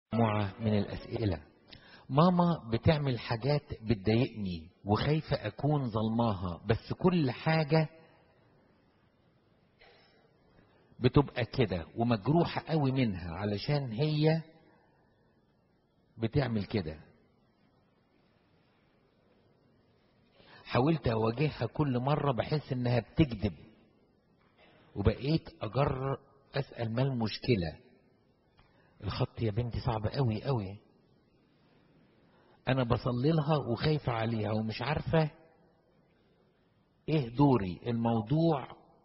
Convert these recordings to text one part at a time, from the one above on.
مجموعة من الأسئلة ماما بتعمل حاجات بتضايقني وخايفة أكون ظلماها بس كل حاجة بتبقى كده ومجروحة قوي منها علشان هي بتعمل كده حاولت أواجهها كل مرة بحس إنها بتكذب وبقيت أجر أسأل ما المشكلة الخط يا بنتي صعب قوي قوي انا بصلي لها وخايفة عليها ومش عارفة ايه دوري الموضوع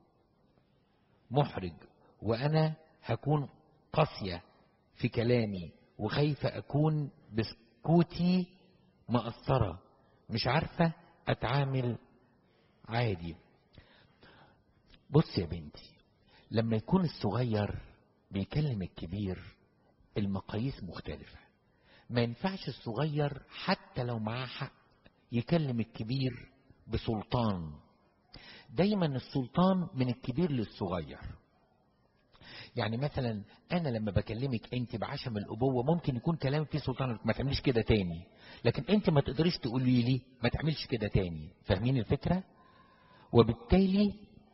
محرج وانا هكون قاسية في كلامي وخايفة اكون بسكوتي مقصرة مش عارفة اتعامل عادي بص يا بنتي لما يكون الصغير بيكلم الكبير المقاييس مختلفة ما ينفعش الصغير حتى لو معاه حق يكلم الكبير بسلطان دايما السلطان من الكبير للصغير يعني مثلا انا لما بكلمك انت بعشم الابوه ممكن يكون كلامك فيه سلطان ما تعمليش كده تاني لكن انت ما تقدريش تقولي لي ما تعملش كده تاني فاهمين الفكره وبالتالي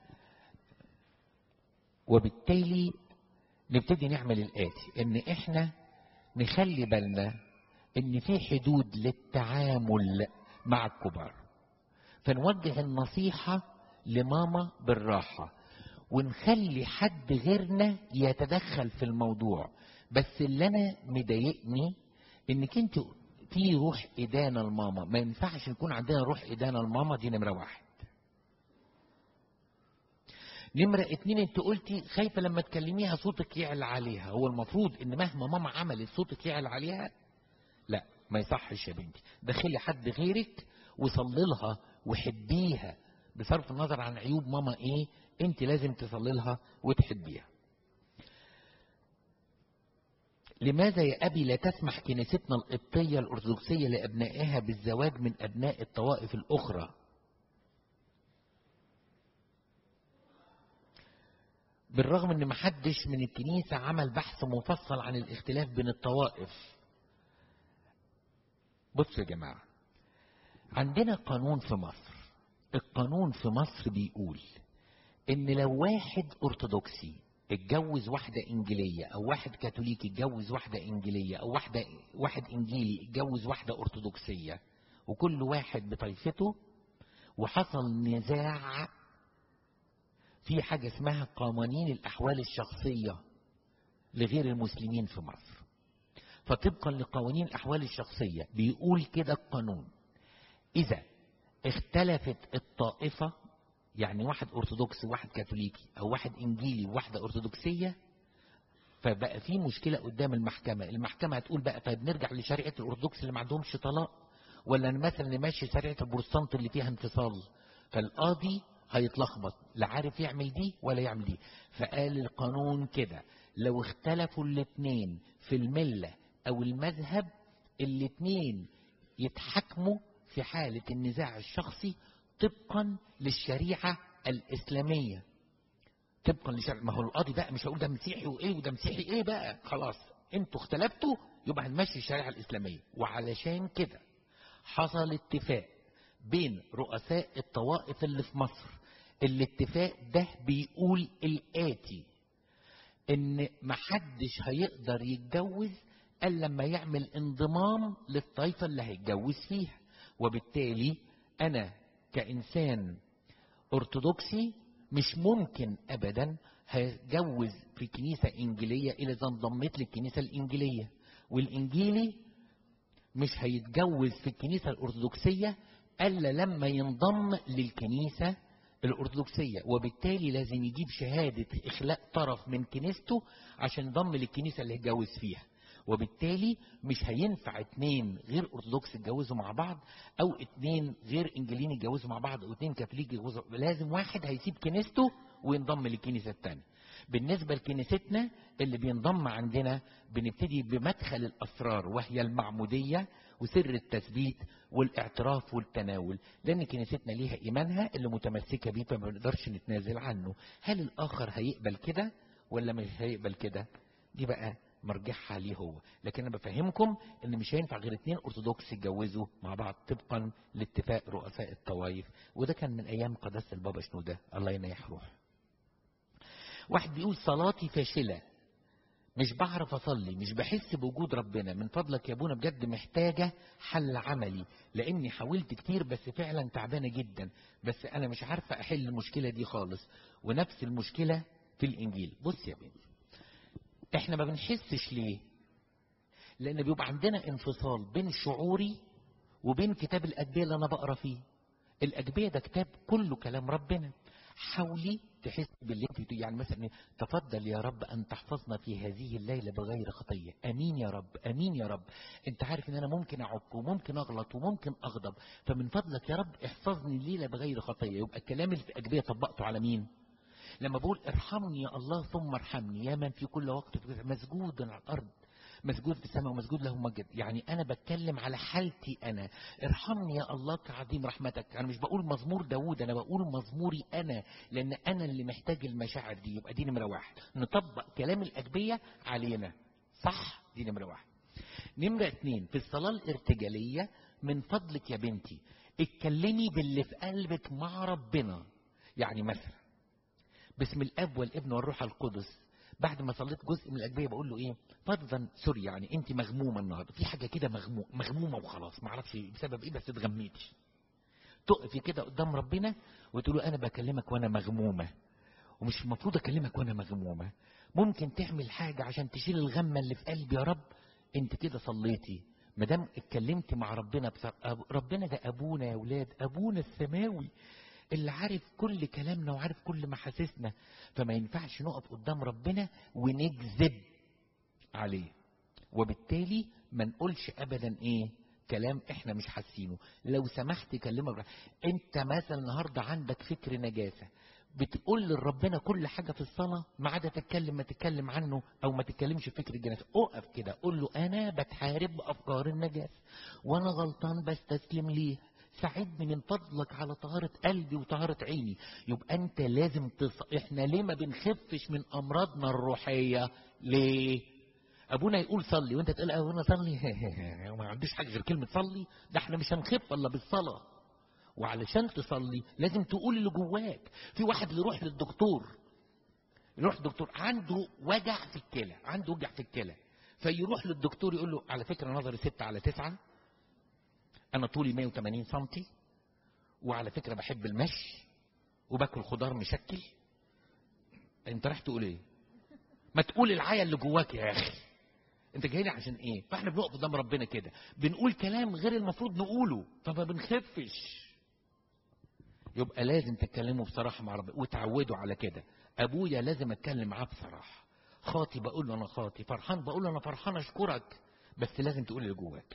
وبالتالي نبتدي نعمل الآتي إن إحنا نخلي بالنا إن في حدود للتعامل مع الكبار فنوجه النصيحة لماما بالراحة ونخلي حد غيرنا يتدخل في الموضوع بس اللي أنا مضايقني إنك أنت في روح إدانة لماما ما ينفعش يكون عندنا روح إدانة لماما دي نمرة واحد نمرة اتنين انت قلتي خايفة لما تكلميها صوتك يعلى عليها هو المفروض ان مهما ماما عملت صوتك يعلى عليها لا ما يصحش يا بنتي دخلي حد غيرك وصلي لها وحبيها بصرف النظر عن عيوب ماما ايه انت لازم تصلي لها وتحبيها لماذا يا أبي لا تسمح كنيستنا القبطية الأرثوذكسية لأبنائها بالزواج من أبناء الطوائف الأخرى بالرغم ان محدش من الكنيسة عمل بحث مفصل عن الاختلاف بين الطوائف بصوا يا جماعة عندنا قانون في مصر القانون في مصر بيقول ان لو واحد ارثوذكسي اتجوز واحدة انجيلية او واحد كاثوليكي اتجوز واحدة انجيلية او واحدة واحد انجيلي اتجوز واحدة ارثوذكسية وكل واحد بطائفته وحصل نزاع في حاجة اسمها قوانين الأحوال الشخصية لغير المسلمين في مصر فطبقا لقوانين الأحوال الشخصية بيقول كده القانون إذا اختلفت الطائفة يعني واحد أرثوذكسي وواحد كاثوليكي أو واحد إنجيلي وواحدة أرثوذكسية فبقى في مشكلة قدام المحكمة المحكمة هتقول بقى طيب نرجع لشريعة الأرثوذكس اللي ما عندهمش طلاق ولا مثلا نمشي شريعة البروتستانت اللي فيها انفصال فالقاضي هيتلخبط لا عارف يعمل دي ولا يعمل دي فقال القانون كده لو اختلفوا الاثنين في الملة او المذهب الاثنين يتحكموا في حالة النزاع الشخصي طبقا للشريعة الإسلامية طبقا لشريعة ما هو القاضي بقى مش هقول ده مسيحي وايه وده مسيحي ايه بقى خلاص انتوا اختلفتوا يبقى هنمشي الشريعة الإسلامية وعلشان كده حصل اتفاق بين رؤساء الطوائف اللي في مصر الاتفاق ده بيقول الآتي إن محدش هيقدر يتجوز إلا لما يعمل انضمام للطائفة اللي هيتجوز فيها وبالتالي أنا كإنسان أرثوذكسي مش ممكن أبدا هتجوز في كنيسة إنجيلية إلا إذا انضميت للكنيسة الإنجيلية والإنجيلي مش هيتجوز في الكنيسة الأرثوذكسية إلا لما ينضم للكنيسة الأرثوذكسية وبالتالي لازم يجيب شهادة إخلاء طرف من كنيسته عشان ينضم للكنيسة اللي هيتجوز فيها وبالتالي مش هينفع اتنين غير أرثوذكس يتجوزوا مع بعض أو اتنين غير إنجيليين يتجوزوا مع بعض أو اتنين كاثوليك يتجوزوا لازم واحد هيسيب كنيسته وينضم للكنيسة التانية بالنسبة لكنيستنا اللي بينضم عندنا بنبتدي بمدخل الأسرار وهي المعمودية وسر التثبيت والاعتراف والتناول لأن كنيستنا ليها إيمانها اللي متمسكة بيه فما بنقدرش نتنازل عنه هل الآخر هيقبل كده ولا مش هيقبل كده دي بقى مرجعها ليه هو لكن انا بفهمكم ان مش هينفع غير اتنين ارثوذكس يتجوزوا مع بعض طبقا لاتفاق رؤساء الطوائف وده كان من ايام قداسه البابا شنوده الله ينيح روحه واحد بيقول صلاتي فاشله مش بعرف اصلي مش بحس بوجود ربنا من فضلك يا ابونا بجد محتاجه حل عملي لاني حاولت كتير بس فعلا تعبانه جدا بس انا مش عارفه احل المشكله دي خالص ونفس المشكله في الانجيل بص يا بنتي احنا ما بنحسش ليه لان بيبقى عندنا انفصال بين شعوري وبين كتاب الاجبيه اللي انا بقرا فيه الاجبيه ده كتاب كله كلام ربنا حاولي تحس باللي انت يعني مثلا تفضل يا رب ان تحفظنا في هذه الليله بغير خطيه امين يا رب امين يا رب انت عارف ان انا ممكن اعك وممكن اغلط وممكن اغضب فمن فضلك يا رب احفظني الليله بغير خطيه يبقى الكلام اللي في الاجبيه طبقته على مين لما بقول ارحمني يا الله ثم ارحمني يا من في كل وقت مسجود على الارض مسجود في السماء ومسجود له مجد يعني انا بتكلم على حالتي انا ارحمني يا الله كعظيم رحمتك انا مش بقول مزمور داوود انا بقول مزموري انا لان انا اللي محتاج المشاعر دي يبقى دي نمره واحد نطبق كلام الاجبيه علينا صح دي نمره واحد نمره اتنين في الصلاه الارتجاليه من فضلك يا بنتي اتكلمي باللي في قلبك مع ربنا يعني مثلا باسم الاب والابن والروح القدس بعد ما صليت جزء من الاجبيه بقول له ايه فرضا سوري يعني انت مغمومه النهارده في حاجه كده مغمو مغمومه وخلاص ما اعرفش بسبب ايه بس اتغميتي تقفي كده قدام ربنا وتقول له انا بكلمك وانا مغمومه ومش المفروض اكلمك وانا مغمومه ممكن تعمل حاجه عشان تشيل الغمه اللي في قلبي يا رب انت كده صليتي ما دام اتكلمت مع ربنا بصر... ربنا ده ابونا يا اولاد ابونا السماوي اللي عارف كل كلامنا وعارف كل محاسسنا فما ينفعش نقف قدام ربنا ونكذب عليه وبالتالي ما نقولش ابدا ايه كلام احنا مش حاسينه لو سمحت كلمك انت مثلا النهارده عندك فكر نجاسه بتقول لربنا كل حاجه في الصلاه ما عدا تتكلم ما تتكلم عنه او ما تتكلمش في فكر الجنازه اقف كده قول له انا بتحارب بافكار النجاسه وانا غلطان بستسلم ليه ساعدني من فضلك على طهارة قلبي وطهارة عيني يبقى انت لازم تص... احنا ليه ما بنخفش من امراضنا الروحية ليه ابونا يقول صلي وانت تقول ابونا صلي ما عنديش حاجة غير كلمة صلي ده احنا مش هنخف الا بالصلاة وعلشان تصلي لازم تقول اللي جواك في واحد يروح للدكتور يروح للدكتور عنده وجع في الكلى عنده وجع في الكلى فيروح للدكتور يقول له على فكرة نظري ستة على تسعة انا طولي 180 سنتي وعلى فكره بحب المشي وباكل خضار مشكل انت رايح تقول ايه ما تقول العيا اللي جواك يا اخي انت جاي لي عشان ايه فاحنا بنقف قدام ربنا كده بنقول كلام غير المفروض نقوله فما بنخفش يبقى لازم تتكلموا بصراحه مع ربنا وتعودوا على كده ابويا لازم اتكلم معاه بصراحه خاطي بقول له انا خاطي فرحان بقول له انا فرحان اشكرك بس لازم تقول اللي جواك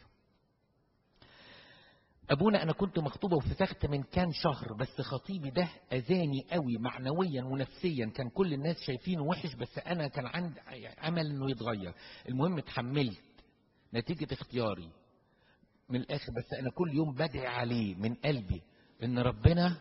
ابونا انا كنت مخطوبه وفسخت من كام شهر بس خطيبي ده اذاني قوي معنويا ونفسيا كان كل الناس شايفينه وحش بس انا كان عندي امل انه يتغير المهم اتحملت نتيجه اختياري من الاخر بس انا كل يوم بدعي عليه من قلبي ان ربنا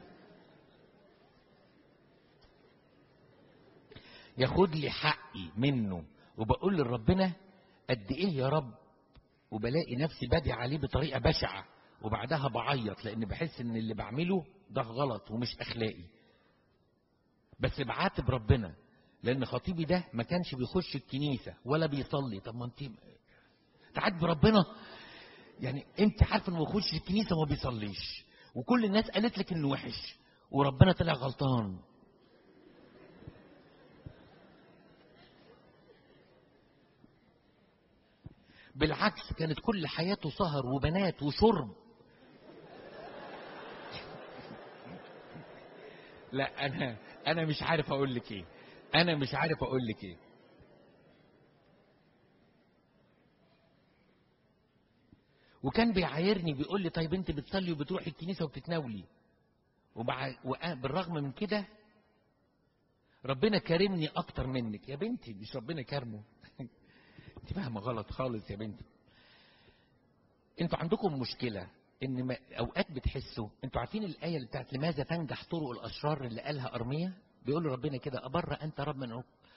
ياخد لي حقي منه وبقول لربنا قد ايه يا رب وبلاقي نفسي بدعي عليه بطريقه بشعه وبعدها بعيط لان بحس ان اللي بعمله ده غلط ومش اخلاقي بس بعاتب ربنا لان خطيبي ده ما كانش بيخش الكنيسه ولا بيصلي طب ما انت تعاتب ربنا يعني انت عارف انه ما بيخش الكنيسه وما بيصليش وكل الناس قالت لك انه وحش وربنا طلع غلطان بالعكس كانت كل حياته سهر وبنات وشرب لا انا انا مش عارف اقول لك ايه انا مش عارف اقول لك ايه وكان بيعايرني بيقول لي طيب انت بتصلي وبتروحي الكنيسه وبتتناولي وبع... بالرغم من كده ربنا كرمني اكتر منك يا بنتي مش ربنا كرمه انت فاهمه غلط خالص يا بنتي انتوا عندكم مشكله ان ما اوقات بتحسوا انتوا عارفين الايه اللي بتاعت لماذا تنجح طرق الاشرار اللي قالها ارميا بيقول له ربنا كده ابر انت رب من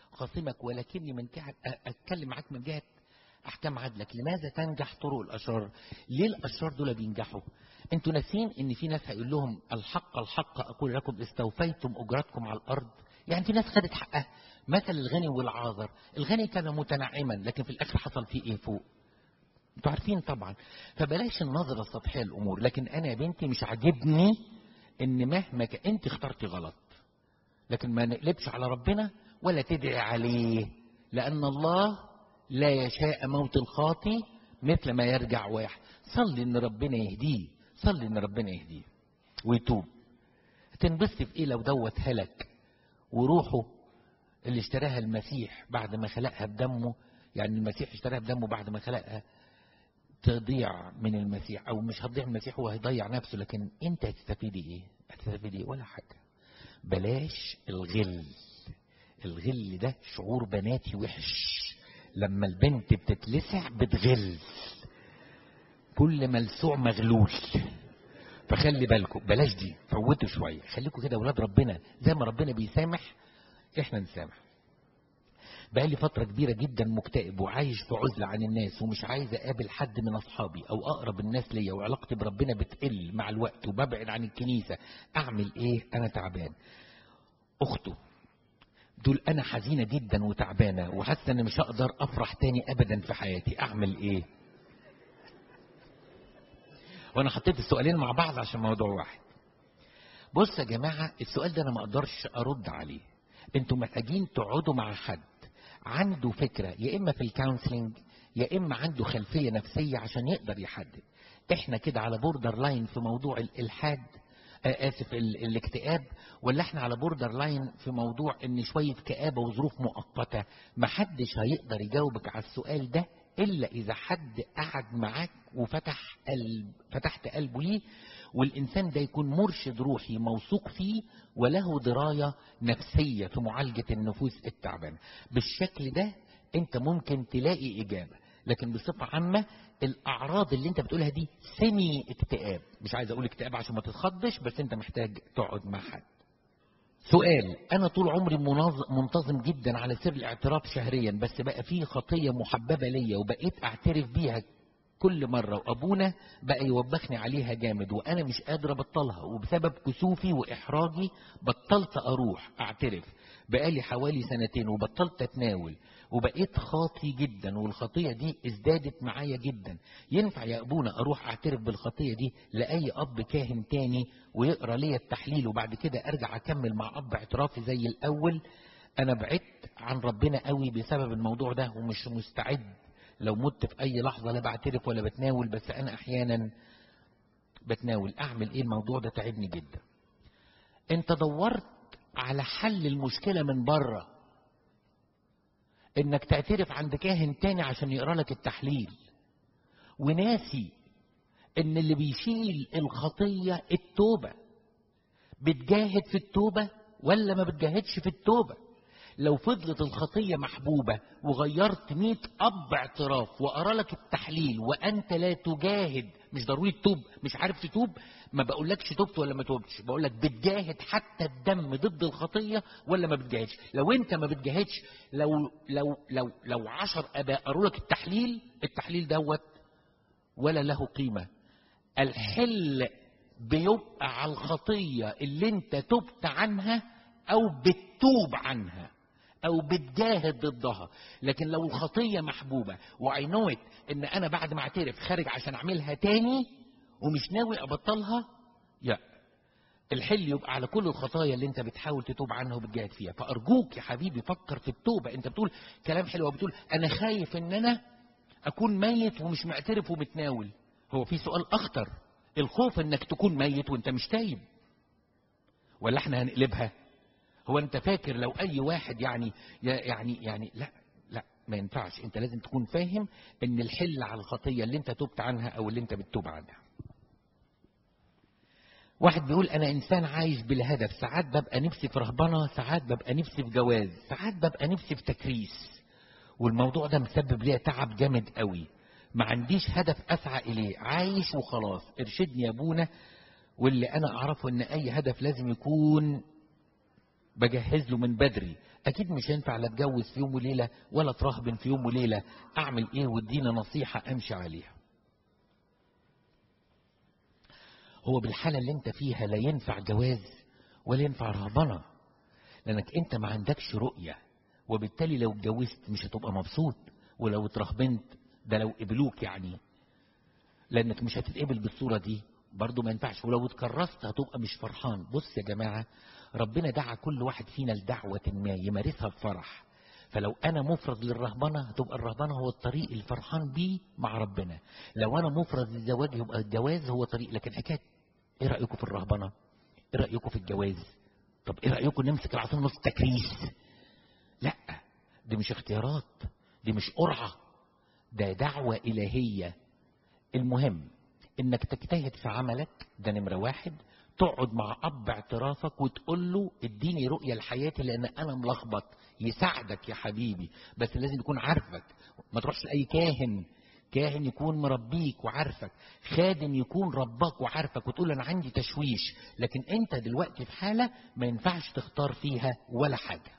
خاصمك ولكني من جهة اتكلم معاك من جهه احكام عدلك لماذا تنجح طرق الاشرار ليه الاشرار دول بينجحوا انتوا ناسين ان في ناس هيقول لهم الحق الحق اقول لكم استوفيتم اجرتكم على الارض يعني في ناس خدت حقها مثل الغني والعاذر الغني كان متنعما لكن في الاخر حصل فيه ايه فوق انتوا عارفين طبعا فبلاش النظره السطحيه للامور لكن انا يا بنتي مش عاجبني ان مهما ك... انت اخترتي غلط لكن ما نقلبش على ربنا ولا تدعي عليه لان الله لا يشاء موت الخاطي مثل ما يرجع واحد صلي ان ربنا يهديه صلي ان ربنا يهديه ويتوب تنبسط في ايه لو دوت هلك وروحه اللي اشتراها المسيح بعد ما خلقها بدمه يعني المسيح اشتراها بدمه بعد ما خلقها تضيع من المسيح او مش هتضيع من المسيح هو هيضيع نفسه لكن انت هتستفيدي ايه هتستفيدي ايه ولا حاجه بلاش الغل الغل ده شعور بناتي وحش لما البنت بتتلسع بتغل كل ملسوع مغلول فخلي بالكم بلاش دي فوتوا شويه خليكم كده اولاد ربنا زي ما ربنا بيسامح احنا نسامح بقالي فترة كبيرة جدا مكتئب وعايش في عزلة عن الناس ومش عايز أقابل حد من أصحابي أو أقرب الناس ليا وعلاقتي بربنا بتقل مع الوقت وببعد عن الكنيسة أعمل إيه؟ أنا تعبان. أخته دول أنا حزينة جدا وتعبانة وحاسة إن مش هقدر أفرح تاني أبدا في حياتي، أعمل إيه؟ وأنا حطيت السؤالين مع بعض عشان موضوع واحد. بص يا جماعة السؤال ده أنا ما أقدرش أرد عليه. أنتوا محتاجين تقعدوا مع حد عنده فكرة يا إما في الكونسلنج يا إما عنده خلفية نفسية عشان يقدر يحدد إحنا كده على بوردر لاين في موضوع الإلحاد آه آسف ال- الاكتئاب ولا إحنا على بوردر لاين في موضوع إن شوية كآبة وظروف مؤقتة محدش هيقدر يجاوبك على السؤال ده إلا إذا حد قعد معاك وفتح قلب فتحت قلبه ليه والإنسان ده يكون مرشد روحي موثوق فيه وله دراية نفسية في معالجة النفوس التعبانة بالشكل ده أنت ممكن تلاقي إجابة لكن بصفة عامة الأعراض اللي أنت بتقولها دي سمي اكتئاب مش عايز أقول اكتئاب عشان ما تتخضش بس أنت محتاج تقعد مع حد سؤال أنا طول عمري مناظ- منتظم جدا على سر الاعتراف شهريا بس بقى فيه خطية محببة ليا وبقيت أعترف بيها كل مرة وأبونا بقى يوبخني عليها جامد وأنا مش قادر أبطلها وبسبب كسوفي وإحراجي بطلت أروح أعترف بقالي حوالي سنتين وبطلت أتناول وبقيت خاطي جدا والخطية دي ازدادت معايا جدا ينفع يا أبونا أروح أعترف بالخطية دي لأي أب كاهن تاني ويقرأ لي التحليل وبعد كده أرجع أكمل مع أب اعترافي زي الأول أنا بعدت عن ربنا قوي بسبب الموضوع ده ومش مستعد لو مت في اي لحظه لا بعترف ولا بتناول بس انا احيانا بتناول اعمل ايه الموضوع ده تعبني جدا انت دورت على حل المشكله من بره انك تعترف عند كاهن تاني عشان يقرا لك التحليل وناسي ان اللي بيشيل الخطيه التوبه بتجاهد في التوبه ولا ما بتجاهدش في التوبه لو فضلت الخطية محبوبة وغيرت مئة أب اعتراف وأرى لك التحليل وأنت لا تجاهد مش ضروري تتوب مش عارف تتوب ما بقولكش تبت ولا ما توبتش بقولك بتجاهد حتى الدم ضد الخطية ولا ما بتجاهدش لو أنت ما بتجاهدش لو لو لو لو عشر آباء قروا لك التحليل التحليل دوت ولا له قيمة الحل بيبقى على الخطية اللي انت تبت عنها او بتتوب عنها او بتجاهد ضدها لكن لو الخطية محبوبة وعينوت ان انا بعد ما اعترف خارج عشان اعملها تاني ومش ناوي ابطلها لا الحل يبقى على كل الخطايا اللي انت بتحاول تتوب عنها وبتجاهد فيها فارجوك يا حبيبي فكر في التوبة انت بتقول كلام حلو وبتقول انا خايف ان انا اكون ميت ومش معترف ومتناول هو في سؤال اخطر الخوف انك تكون ميت وانت مش تايب ولا احنا هنقلبها هو انت فاكر لو اي واحد يعني يعني يعني لا لا ما ينفعش انت لازم تكون فاهم ان الحل على الخطيه اللي انت تبت عنها او اللي انت بتتوب عنها واحد بيقول انا انسان عايش بلا هدف ساعات ببقى نفسي في رهبنه ساعات ببقى نفسي في جواز ساعات ببقى نفسي في تكريس والموضوع ده مسبب لي تعب جامد قوي ما عنديش هدف اسعى اليه عايش وخلاص ارشدني يا ابونا واللي انا اعرفه ان اي هدف لازم يكون بجهز له من بدري اكيد مش هينفع لا اتجوز في يوم وليله ولا اترهبن في يوم وليله اعمل ايه وادينا نصيحه امشي عليها هو بالحاله اللي انت فيها لا ينفع جواز ولا ينفع رهبنه لانك انت ما عندكش رؤيه وبالتالي لو اتجوزت مش هتبقى مبسوط ولو اترهبنت ده لو قبلوك يعني لانك مش هتتقبل بالصوره دي برضه ما ينفعش ولو اتكرست هتبقى مش فرحان بص يا جماعه ربنا دعا كل واحد فينا لدعوه ما يمارسها بفرح فلو انا مفرد للرهبنه هتبقى الرهبنه هو الطريق الفرحان بيه مع ربنا لو انا مفرد للزواج يبقى الجواز هو طريق لكن حكايه ايه رايكم في الرهبنه ايه رايكم في الجواز طب ايه رايكم نمسك العصا نص تكريس لا دي مش اختيارات دي مش قرعه ده دعوه الهيه المهم انك تجتهد في عملك ده نمرة واحد تقعد مع اب اعترافك وتقول له اديني رؤية لحياتي لان انا ملخبط يساعدك يا حبيبي بس لازم يكون عارفك ما تروحش لاي كاهن كاهن يكون مربيك وعارفك خادم يكون رباك وعارفك وتقول انا عندي تشويش لكن انت دلوقتي في حالة ما ينفعش تختار فيها ولا حاجة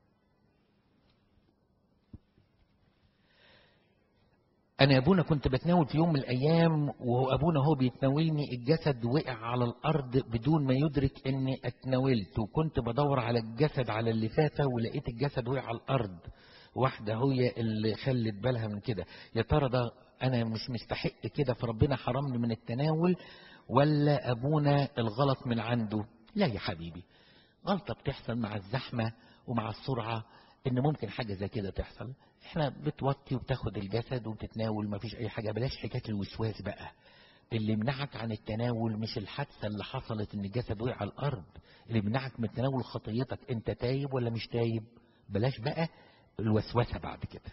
انا يا ابونا كنت بتناول في يوم من الايام وهو ابونا هو بيتناولني الجسد وقع على الارض بدون ما يدرك اني اتناولت وكنت بدور على الجسد على اللفافه ولقيت الجسد وقع على الارض واحده هي اللي خلت بالها من كده يا ترى ده انا مش مستحق كده فربنا حرمني من التناول ولا ابونا الغلط من عنده لا يا حبيبي غلطه بتحصل مع الزحمه ومع السرعه ان ممكن حاجه زي كده تحصل احنا بتوطي وبتاخد الجسد وبتتناول مفيش اي حاجه بلاش حكايه الوسواس بقى اللي يمنعك عن التناول مش الحادثه اللي حصلت ان الجسد وقع على الارض اللي يمنعك من تناول خطيتك انت تايب ولا مش تايب بلاش بقى الوسوسه بعد كده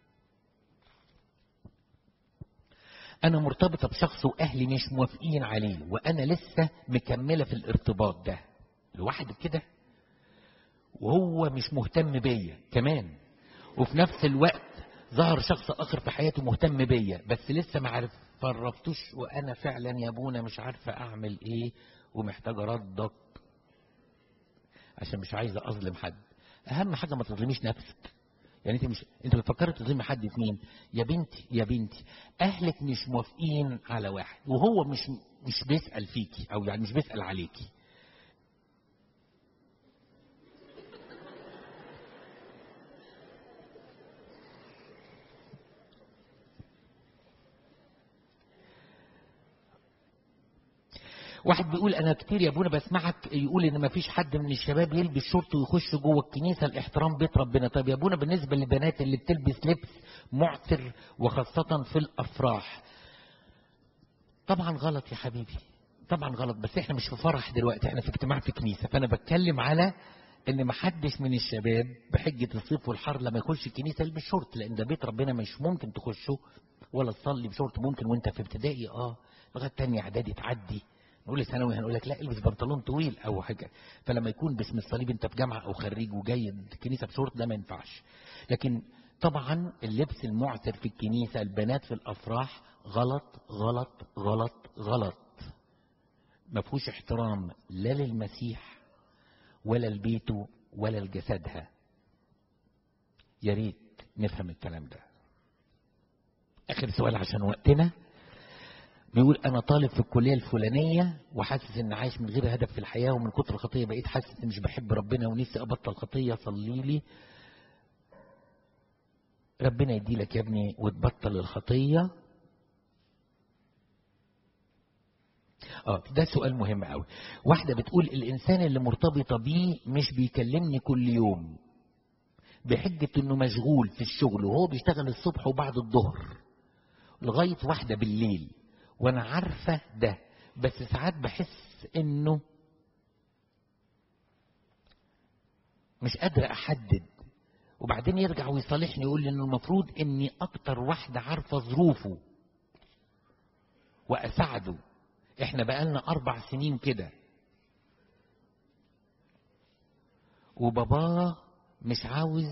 انا مرتبطه بشخص واهلي مش موافقين عليه وانا لسه مكمله في الارتباط ده لوحدك كده وهو مش مهتم بيا كمان وفي نفس الوقت ظهر شخص اخر في حياتي مهتم بيا بس لسه ما عرف فرفتوش وانا فعلا يا ابونا مش عارفه اعمل ايه ومحتاجه ردك عشان مش عايزه اظلم حد اهم حاجه ما تظلميش نفسك يعني انت مش انت بتفكري تظلمي حد في مين يا بنتي يا بنتي اهلك مش موافقين على واحد وهو مش مش بيسال فيكي او يعني مش بيسال عليكي واحد بيقول انا كتير يا ابونا بسمعك يقول ان ما فيش حد من الشباب يلبس شورت ويخش جوه الكنيسه الاحترام بيت ربنا طب يا ابونا بالنسبه للبنات اللي بتلبس لبس معثر وخاصه في الافراح طبعا غلط يا حبيبي طبعا غلط بس احنا مش في فرح دلوقتي احنا في اجتماع في كنيسه فانا بتكلم على ان ما حدش من الشباب بحجه الصيف والحر لما يخش الكنيسه يلبس شورت لان ده بيت ربنا مش ممكن تخشه ولا تصلي بشورت ممكن وانت في ابتدائي اه لغايه تانية اعدادي تعدي نقول ثانوي هنقول لك لا البس بنطلون طويل او حاجه فلما يكون باسم الصليب انت في جامعه او خريج وجاي الكنيسه بشورت ده ما ينفعش لكن طبعا اللبس المعتر في الكنيسه البنات في الافراح غلط غلط غلط غلط ما فيهوش احترام لا للمسيح ولا لبيته ولا لجسدها يا ريت نفهم الكلام ده اخر سؤال عشان وقتنا بيقول انا طالب في الكليه الفلانيه وحاسس ان عايش من غير هدف في الحياه ومن كتر الخطيه بقيت حاسس ان مش بحب ربنا ونفسي ابطل خطيه صلي لي ربنا يدي لك يا ابني وتبطل الخطيه اه ده سؤال مهم قوي واحده بتقول الانسان اللي مرتبطه بيه مش بيكلمني كل يوم بحجه انه مشغول في الشغل وهو بيشتغل الصبح وبعد الظهر لغايه واحده بالليل وانا عارفه ده بس ساعات بحس انه مش قادره احدد وبعدين يرجع ويصالحني يقول لي انه المفروض اني اكتر واحده عارفه ظروفه واساعده احنا بقالنا اربع سنين كده وباباه مش عاوز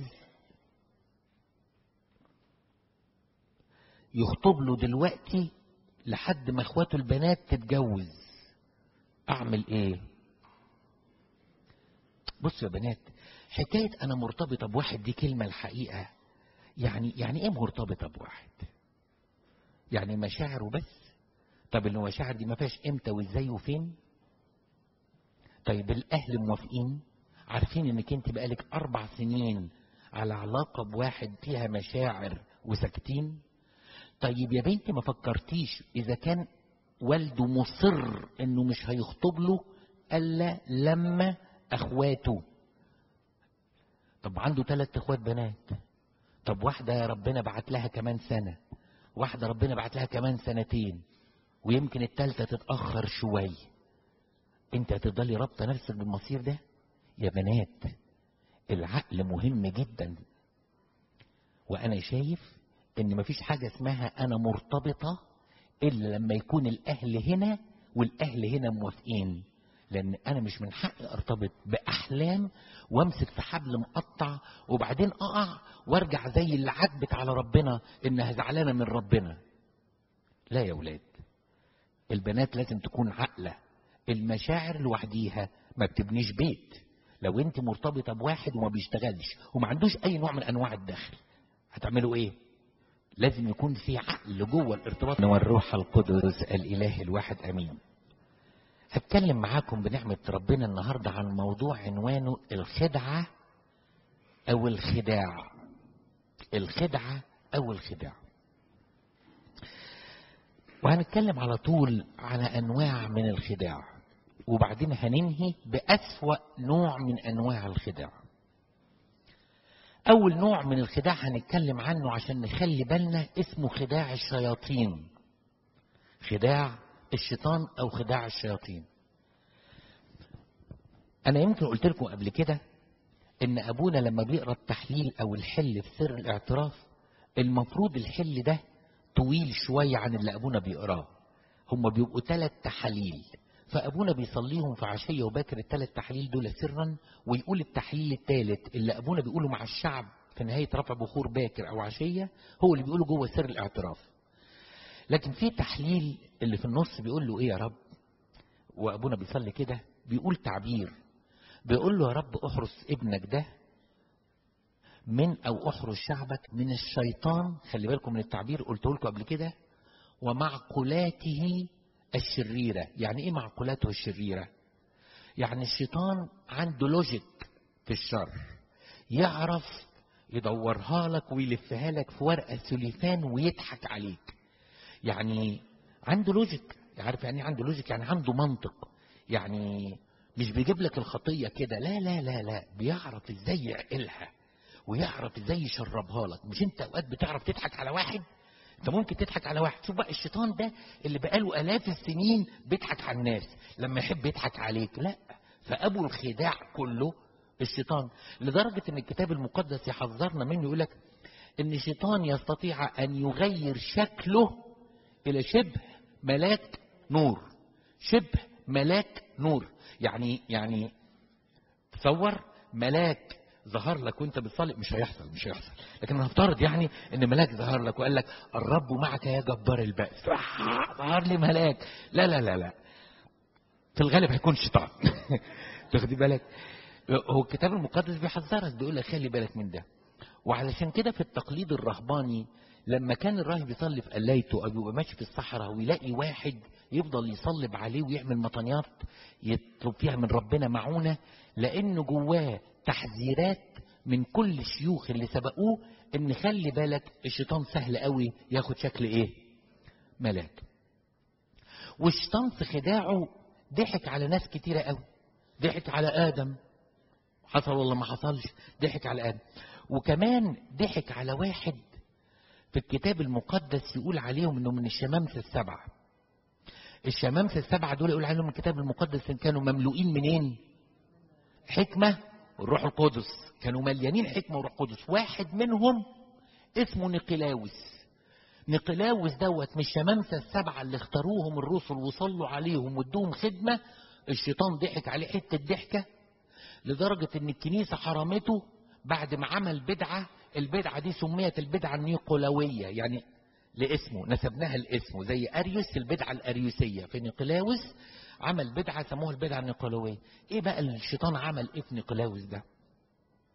يخطب له دلوقتي لحد ما اخواته البنات تتجوز اعمل ايه بصوا يا بنات حكايه انا مرتبطه بواحد دي كلمه الحقيقه يعني يعني ايه مرتبطه بواحد يعني مشاعر وبس طب المشاعر دي ما فيهاش امتى وازاي وفين طيب الاهل موافقين عارفين انك انت بقالك اربع سنين على علاقه بواحد فيها مشاعر وساكتين طيب يا بنتي ما فكرتيش اذا كان والده مصر انه مش هيخطب له الا لما اخواته طب عنده ثلاث اخوات بنات طب واحده ربنا بعت لها كمان سنه واحده ربنا بعت لها كمان سنتين ويمكن الثالثه تتاخر شويه انت هتفضلي رابطه نفسك بالمصير ده يا بنات العقل مهم جدا وانا شايف ان مفيش حاجه اسمها انا مرتبطه الا لما يكون الاهل هنا والاهل هنا موافقين لان انا مش من حقي ارتبط باحلام وامسك في حبل مقطع وبعدين اقع وارجع زي اللي عاتبت على ربنا انها زعلانه من ربنا لا يا ولاد البنات لازم تكون عاقله المشاعر لوحديها ما بتبنيش بيت لو انت مرتبطه بواحد وما بيشتغلش وما عندوش اي نوع من انواع الدخل هتعملوا ايه لازم يكون في عقل جوه الارتباط والروح القدس الاله الواحد امين هتكلم معاكم بنعمة ربنا النهاردة عن موضوع عنوانه الخدعة أو الخداع الخدعة أو الخداع وهنتكلم على طول على أنواع من الخداع وبعدين هننهي بأسوأ نوع من أنواع الخداع أول نوع من الخداع هنتكلم عنه عشان نخلي بالنا اسمه خداع الشياطين خداع الشيطان أو خداع الشياطين أنا يمكن قلت لكم قبل كده إن أبونا لما بيقرأ التحليل أو الحل في سر الاعتراف المفروض الحل ده طويل شوية عن اللي أبونا بيقراه هما بيبقوا ثلاث تحاليل فأبونا بيصليهم في عشية وباكر الثلاث تحاليل دول سرا ويقول التحليل الثالث اللي أبونا بيقوله مع الشعب في نهاية رفع بخور باكر أو عشية هو اللي بيقوله جوه سر الاعتراف لكن في تحليل اللي في النص بيقول له ايه يا رب وابونا بيصلي كده بيقول تعبير بيقول له يا رب احرس ابنك ده من او احرس شعبك من الشيطان خلي بالكم من التعبير قلته لكم قبل كده ومعقولاته الشريره يعني ايه معقولاته الشريره يعني الشيطان عنده لوجيك في الشر يعرف يدورها لك ويلفها لك في ورقه سليفان ويضحك عليك يعني عنده لوجيك عارف يعني عنده لوجيك يعني عنده منطق يعني مش بيجيب لك الخطية كده لا لا لا لا بيعرف ازاي يعقلها ويعرف ازاي يشربها لك مش انت اوقات بتعرف تضحك على واحد انت ممكن تضحك على واحد شوف بقى الشيطان ده اللي بقاله الاف السنين بيضحك على الناس لما يحب يضحك عليك لا فابو الخداع كله الشيطان لدرجة ان الكتاب المقدس يحذرنا منه يقول لك ان الشيطان يستطيع ان يغير شكله الى شبه ملاك نور شبه ملاك نور يعني يعني تصور ملاك ظهر لك وانت بتصلي مش هيحصل مش هيحصل لكن هنفترض يعني ان ملاك ظهر لك وقال لك الرب معك يا جبار البأس ظهر لي ملاك لا لا لا لا في الغالب هيكون شيطان تاخدي بالك هو الكتاب المقدس بيحذرك بيقول لك خلي بالك من ده وعلشان كده في التقليد الرهباني لما كان الراهب يصلي في قلايته او يبقى ماشي في الصحراء ويلاقي واحد يفضل يصلب عليه ويعمل مطانيات يطلب فيها من ربنا معونه لانه جواه تحذيرات من كل الشيوخ اللي سبقوه ان خلي بالك الشيطان سهل قوي ياخد شكل ايه ملاك والشيطان في خداعه ضحك على ناس كتيره قوي ضحك على ادم حصل ولا ما حصلش ضحك على ادم وكمان ضحك على واحد في الكتاب المقدس يقول عليهم انه من الشمامسه السبعه الشمامسه السبعه دول يقول عليهم الكتاب المقدس ان كانوا مملوئين منين حكمه والروح القدس كانوا مليانين حكمه وروح قدس واحد منهم اسمه نيقلاوس نيقلاوس دوت من الشمامسه السبعه اللي اختاروهم الرسل وصلوا عليهم وادوهم خدمه الشيطان ضحك عليه حته ضحكه لدرجه ان الكنيسه حرمته بعد ما عمل بدعه البدعه دي سميت البدعه النيقولويه يعني لاسمه نسبناها لاسمه زي اريوس البدعه الاريوسيه في نيقلاوس عمل بدعه سموها البدعه النيقولويه ايه بقى الشيطان عمل ايه في نيقلاوس ده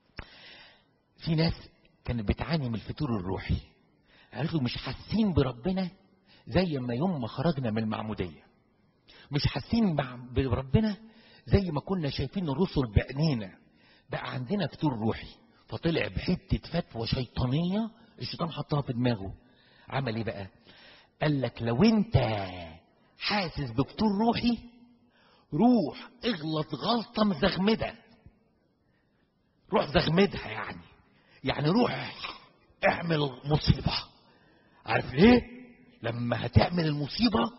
في ناس كانت بتعاني من الفتور الروحي قالت له مش حاسين بربنا زي ما يوم ما خرجنا من المعمودية مش حاسين بربنا زي ما كنا شايفين الرسل بعينينا بقى عندنا فتور روحي فطلع بحتة فتوى شيطانية الشيطان حطها في دماغه عمل ايه بقى قال لك لو انت حاسس بفتور روحي روح اغلط غلطة مزغمدة روح زغمدها يعني يعني روح اعمل مصيبة عارف ليه لما هتعمل المصيبة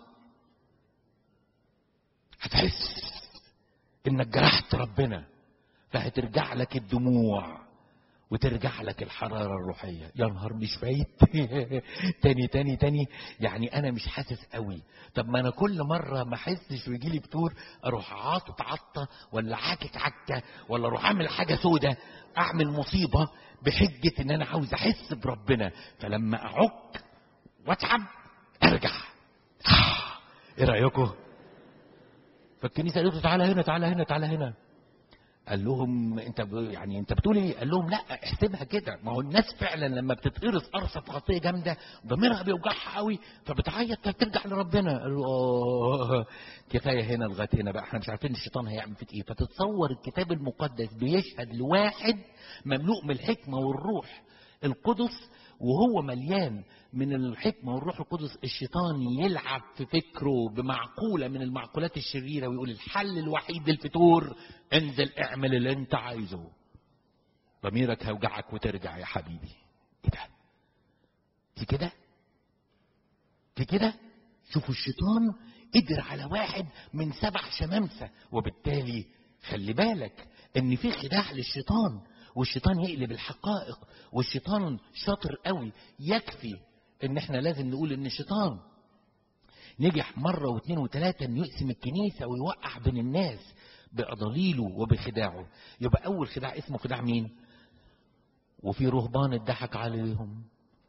هتحس انك جرحت ربنا فهترجع لك الدموع وترجع لك الحرارة الروحية يا نهار مش فايت تاني تاني تاني يعني انا مش حاسس قوي طب ما انا كل مرة ما احسش ويجي لي فتور اروح عاطط عطة ولا عاكك عكة ولا اروح اعمل حاجة سودة اعمل مصيبة بحجة ان انا عاوز احس بربنا فلما اعك واتعب ارجع ايه رايكم فالكنيسه قالت له تعالى هنا تعالى هنا تعالى هنا قال لهم انت ب... يعني انت بتقول ايه؟ قال لهم لا احسبها كده ما هو الناس فعلا لما بتتقرص قرصه في خطيه جامده ضميرها بيوجعها قوي فبتعيط فبترجع لربنا قال له اه كفايه هنا لغايه هنا بقى احنا مش عارفين الشيطان هيعمل فيك ايه فتتصور الكتاب المقدس بيشهد لواحد مملوء من الحكمه والروح القدس وهو مليان من الحكمة والروح القدس الشيطان يلعب في فكره بمعقولة من المعقولات الشريرة ويقول الحل الوحيد للفتور انزل اعمل اللي انت عايزه ضميرك هيوجعك وترجع يا حبيبي ايه ده في كده في كده شوفوا الشيطان قدر على واحد من سبع شمامسة وبالتالي خلي بالك ان في خداع للشيطان والشيطان يقلب الحقائق والشيطان شاطر قوي يكفي ان احنا لازم نقول ان الشيطان نجح مرة واثنين وثلاثة انه يقسم الكنيسة ويوقع بين الناس بأضاليله وبخداعه يبقى أول خداع اسمه خداع مين؟ وفي رهبان اتضحك عليهم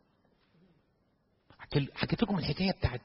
حكيت لكم الحكاية بتاعت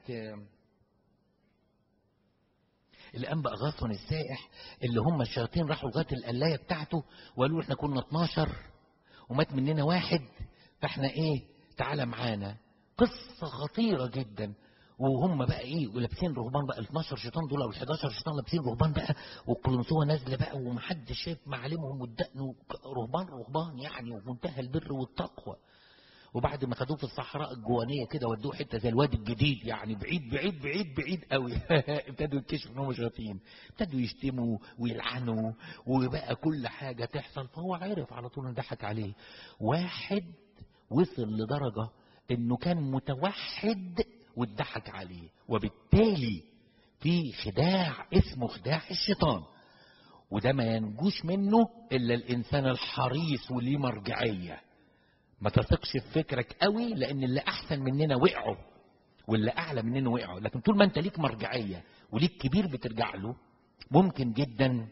الانبا اغاثون السائح اللي هم الشياطين راحوا لغايه القلايه بتاعته وقالوا احنا كنا 12 ومات مننا واحد فاحنا ايه تعالى معانا قصه خطيره جدا وهم بقى ايه ولابسين رهبان بقى ال 12 شيطان دول او ال 11 شيطان لابسين رهبان بقى والقلنسوه نازله بقى ومحدش شايف معالمهم والدقن رهبان رهبان يعني ومنتهى البر والتقوى وبعد ما خدوه في الصحراء الجوانيه كده ودوه حته زي الوادي الجديد يعني بعيد بعيد بعيد بعيد قوي ابتدوا يكتشفوا ان هم شياطين ابتدوا يشتموا ويلعنوا وبقى كل حاجه تحصل فهو عرف على طول ضحك عليه واحد وصل لدرجه انه كان متوحد واتضحك عليه وبالتالي في خداع اسمه خداع الشيطان وده ما ينجوش منه الا الانسان الحريص وليه مرجعيه ما تثقش في فكرك قوي لان اللي احسن مننا وقعوا واللي اعلى مننا وقعوا لكن طول ما انت ليك مرجعيه وليك كبير بترجع له ممكن جدا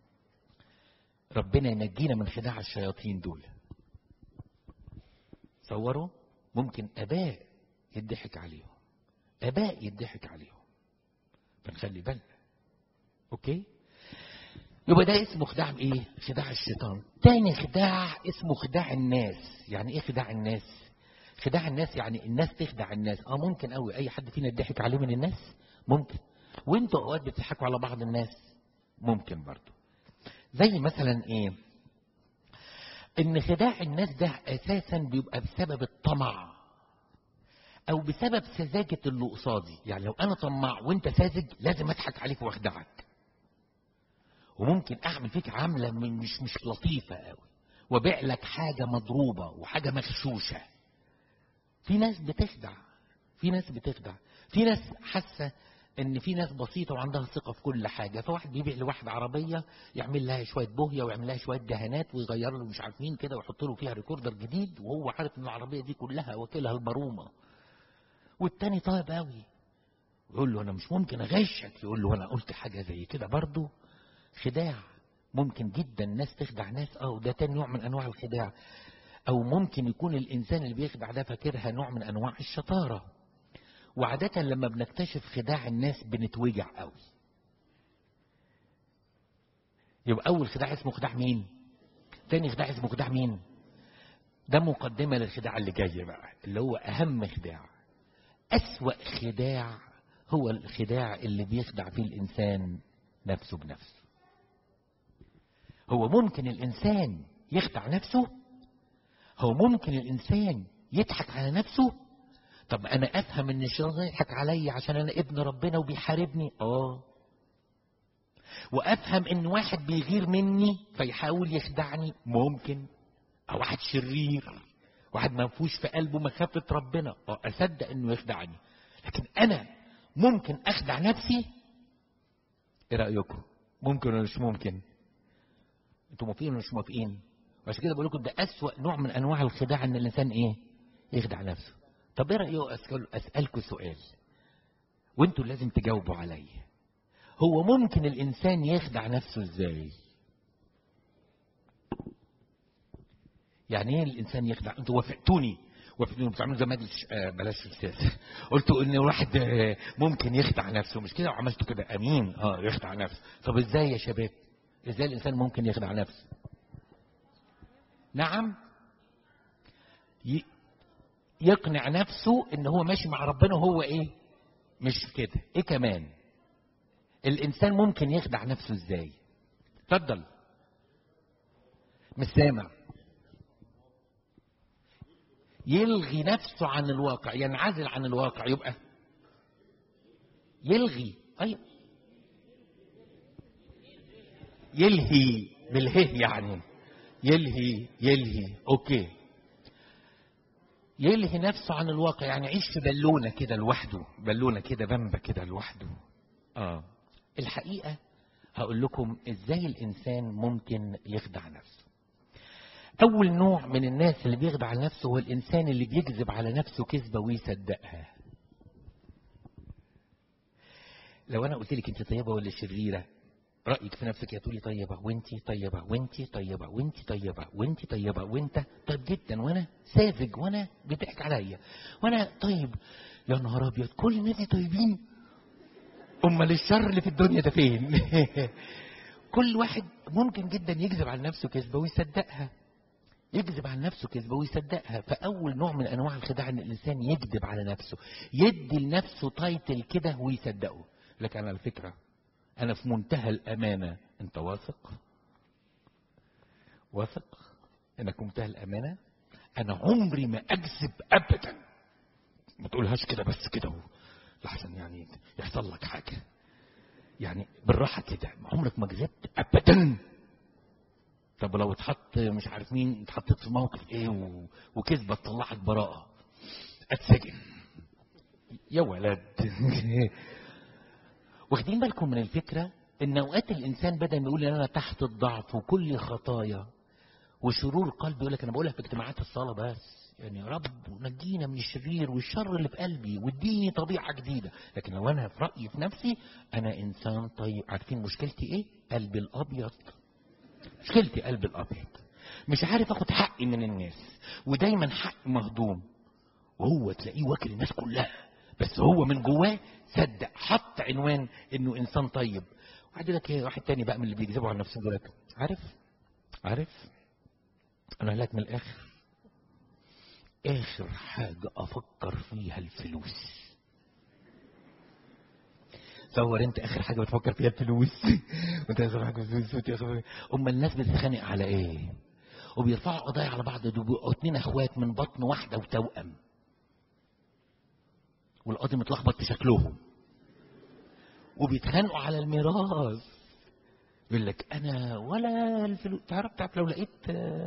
ربنا ينجينا من خداع الشياطين دول تصوروا ممكن اباء يضحك عليهم اباء يضحك عليهم فنخلي بالنا اوكي يبقى ده اسمه خداع ايه خداع الشيطان تاني خداع اسمه خداع الناس يعني ايه خداع الناس خداع الناس يعني الناس تخدع الناس اه ممكن قوي اي حد فينا يضحك عليه من الناس ممكن وانتوا اوقات بتضحكوا على بعض الناس ممكن برضو زي مثلا ايه ان خداع الناس ده اساسا بيبقى بسبب الطمع او بسبب سذاجة اللي قصادي يعني لو انا طماع وانت ساذج لازم اضحك عليك واخدعك وممكن اعمل فيك عامله من مش مش لطيفه قوي وبيع لك حاجه مضروبه وحاجه مغشوشه في ناس بتخدع في ناس بتخدع في ناس حاسه ان في ناس بسيطه وعندها ثقه في كل حاجه فواحد بيبيع لواحد عربيه يعمل لها شويه بوهيه ويعمل لها شويه دهانات ويغير له مش عارف مين كده ويحط له فيها ريكوردر جديد وهو عارف ان العربيه دي كلها واكلها البرومه والتاني طيب قوي يقول له انا مش ممكن اغشك يقول له انا قلت حاجه زي كده برضه خداع ممكن جدا ناس تخدع ناس اه وده تاني نوع من انواع الخداع او ممكن يكون الانسان اللي بيخدع ده فاكرها نوع من انواع الشطاره وعادة لما بنكتشف خداع الناس بنتوجع قوي يبقى اول خداع اسمه خداع مين تاني خداع اسمه خداع مين ده مقدمة للخداع اللي جاي بقى اللي هو أهم خداع أسوأ خداع هو الخداع اللي بيخدع فيه الإنسان نفسه بنفسه هو ممكن الإنسان يخدع نفسه هو ممكن الإنسان يضحك على نفسه طب أنا أفهم إن الشيطان يضحك عليا عشان أنا ابن ربنا وبيحاربني آه وأفهم إن واحد بيغير مني فيحاول يخدعني ممكن أو واحد شرير واحد ما فيهوش في قلبه مخافة ربنا اه أصدق إنه يخدعني لكن أنا ممكن أخدع نفسي إيه رأيكم؟ ممكن ولا مش ممكن؟ أنتوا موافقين ولا مش موافقين؟ وعشان كده بقول لكم ده أسوأ نوع من أنواع الخداع إن الإنسان إيه؟ يخدع نفسه. طب إيه رأيكم أسأل أسألكم سؤال وأنتوا لازم تجاوبوا عليا. هو ممكن الإنسان يخدع نفسه إزاي؟ يعني ايه الانسان يخدع انتوا وافقتوني وافقتوني بتعملوا زي مجلس آه بلاش السياسه قلتوا ان الواحد آه ممكن يخدع نفسه مش كده وعملتوا كده امين اه يخدع نفسه طب ازاي يا شباب ازاي الانسان ممكن يخدع نفسه نعم ي... يقنع نفسه ان هو ماشي مع ربنا وهو ايه مش كده ايه كمان الانسان ممكن يخدع نفسه ازاي اتفضل مش سامع يلغي نفسه عن الواقع ينعزل عن الواقع يبقى يلغي أيوة. يلهي بالهي يعني يلهي يلهي اوكي يلهي نفسه عن الواقع يعني يعيش في بالونه كده لوحده بالونه كده بمبه كده لوحده اه الحقيقه هقول لكم ازاي الانسان ممكن يخدع نفسه أول نوع من الناس اللي بيخدع نفسه هو الإنسان اللي بيكذب على نفسه كذبة ويصدقها. لو أنا قلت لك أنت طيبة ولا شريرة؟ رأيك في نفسك يا تقولي طيبة وأنت طيبة وأنت طيبة وأنت طيبة وأنت طيبة وأنت طيب جدا وأنا ساذج وأنا بيضحك عليا وأنا طيب يا نهار أبيض كل الناس طيبين أمال الشر اللي في الدنيا ده فين؟ كل واحد ممكن جدا يكذب على نفسه كذبة ويصدقها. يكذب على نفسه كذبه ويصدقها فاول نوع من انواع الخداع ان الانسان يكذب على نفسه يدي لنفسه تايتل كده ويصدقه لكن على فكره انا في منتهى الامانه انت واثق واثق انك في منتهى الامانه انا عمري ما اكذب ابدا ما تقولهاش كده بس كده لحسن يعني يحصل لك حاجه يعني بالراحه كده عمرك ما كذبت ابدا طب لو اتحط مش عارف مين اتحطيت في موقف ايه و... وكذبه تطلعك براءه اتسجن يا ولد واخدين بالكم من الفكره ان اوقات الانسان بدل ما يقول ان انا تحت الضعف وكل خطايا وشرور قلبي يقول لك انا بقولها في اجتماعات الصلاه بس يعني يا رب نجينا من الشرير والشر اللي في قلبي واديني طبيعه جديده لكن لو انا في رايي في نفسي انا انسان طيب عارفين مشكلتي ايه قلبي الابيض مشكلتي قلب الابيض مش عارف اخد حقي من الناس ودايما حق مهضوم وهو تلاقيه واكل الناس كلها بس هو من جواه صدق حط عنوان انه انسان طيب واحد يقول لك ايه واحد تاني بقى من اللي بيكذبوا على نفسهم يقول لك عارف عارف انا لك من الاخر اخر حاجه افكر فيها الفلوس تصور انت اخر حاجه بتفكر فيها الفلوس وانت اخر حاجه الفلوس وانت اخر اما الناس بتتخانق على ايه وبيرفعوا قضايا على بعض دول اتنين اخوات من بطن واحده وتوأم والقاضي متلخبط في شكلهم وبيتخانقوا على الميراث يقول لك انا ولا الفلوس تعرف تعرف لو لقيت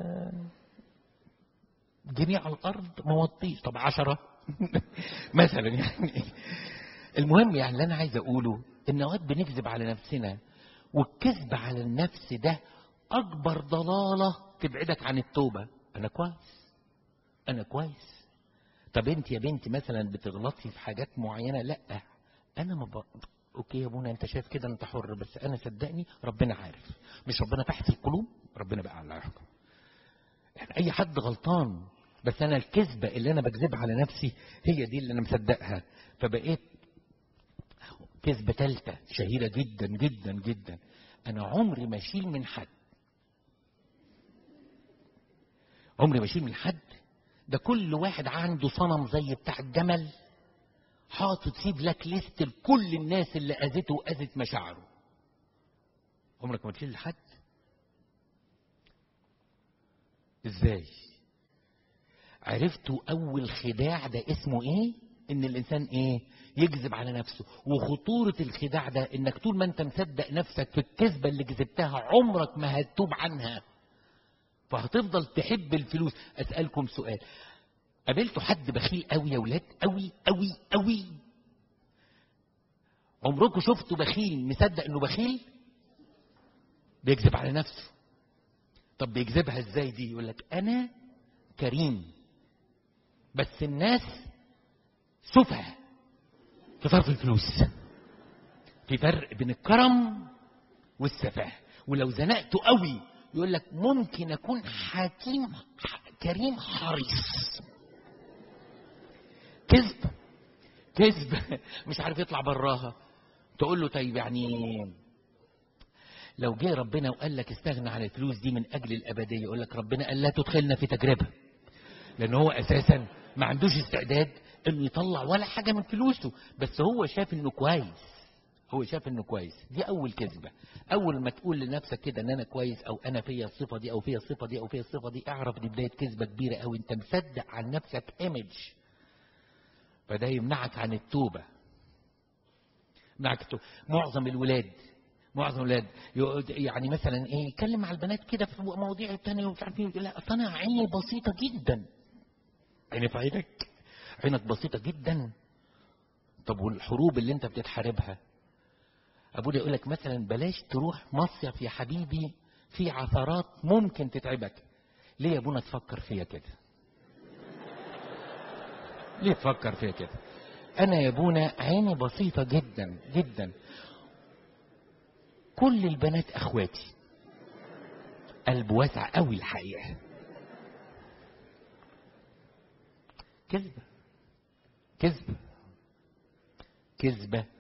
جنيه على الارض ما وطيش طب عشرة مثلا يعني المهم يعني اللي انا عايز اقوله ان اوقات بنكذب على نفسنا والكذب على النفس ده اكبر ضلاله تبعدك عن التوبه انا كويس انا كويس طب انت يا بنتي مثلا بتغلطي في حاجات معينه لا انا ما ب... اوكي يا ابونا انت شايف كده انت حر بس انا صدقني ربنا عارف مش ربنا تحت القلوب ربنا بقى على يحكم يعني اي حد غلطان بس انا الكذبه اللي انا بكذبها على نفسي هي دي اللي انا مصدقها فبقيت كذبه ثالثه شهيره جدا جدا جدا انا عمري ما اشيل من حد عمري ما اشيل من حد ده كل واحد عنده صنم زي بتاع الجمل حاطط فيه بلاك ليست لكل الناس اللي اذته واذت مشاعره عمرك ما تشيل لحد ازاي عرفتوا اول خداع ده اسمه ايه ان الانسان ايه يكذب على نفسه وخطورة الخداع ده انك طول ما انت مصدق نفسك في الكذبة اللي كذبتها عمرك ما هتتوب عنها فهتفضل تحب الفلوس اسألكم سؤال قابلتوا حد بخيل قوي يا ولاد قوي قوي قوي عمركم شفتوا بخيل مصدق انه بخيل بيكذب على نفسه طب بيكذبها ازاي دي يقول لك انا كريم بس الناس سفهة في صرف الفلوس في فرق بين الكرم والسفاهة ولو زنقته قوي يقول لك ممكن اكون حكيم كريم حريص كذب كذب مش عارف يطلع براها تقول له طيب يعني لو جه ربنا وقال لك استغنى عن الفلوس دي من اجل الابديه يقول لك ربنا قال لا تدخلنا في تجربه لان هو اساسا ما عندوش استعداد انه يطلع ولا حاجه من فلوسه بس هو شاف انه كويس هو شاف انه كويس دي اول كذبه اول ما تقول لنفسك كده ان انا كويس او انا فيا الصفه دي او فيا الصفه دي او فيا الصفه دي اعرف دي بدايه كذبه كبيره قوي انت مصدق عن نفسك ايمج فده يمنعك عن التوبه يمنعك التوبة. معظم الولاد معظم الولاد يعني مثلا ايه يتكلم مع البنات كده في مواضيع تانية ومش عارف ايه لا اصل انا عيني بسيطه جدا عيني في عينك عينك بسيطه جدا طب والحروب اللي انت بتتحاربها ابونا يقول لك مثلا بلاش تروح مصيف يا حبيبي في عثرات ممكن تتعبك ليه يا ابونا تفكر فيا كده ليه تفكر فيا كده انا يا ابونا عيني بسيطه جدا جدا كل البنات اخواتي قلب واسع قوي الحقيقه كذبه كذبه كذبه